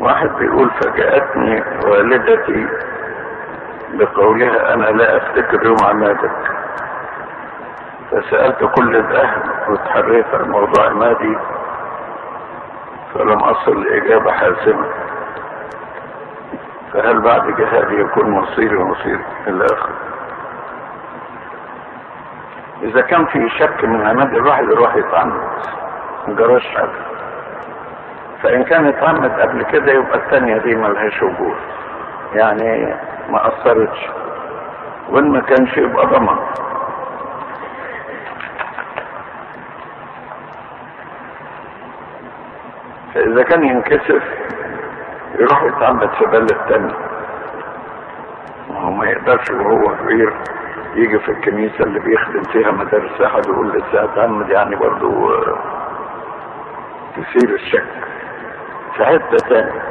واحد بيقول فجأتني والدتي بقولها انا لا افتكر يوم عمادك فسألت كل الاهل وتحريت عن موضوع عمادي فلم اصل لاجابة حاسمة فهل بعد جهادي يكون مصيري ومصير الاخر اذا كان في شك من عماد الواحد يروح يتعمد ما جراش حاجه فان كان اتعمد قبل كده يبقى الثانيه دي ملهاش وجود يعني ما اثرتش وان ما كانش يبقى ضمن فاذا كان ينكسف يروح يتعمد في بلد تاني ما هو ما يقدرش وهو كبير يجي في الكنيسة اللي بيخدم فيها مدارس أحد يقول لسه هتعمد يعني برضو تثير الشك في حتة تاني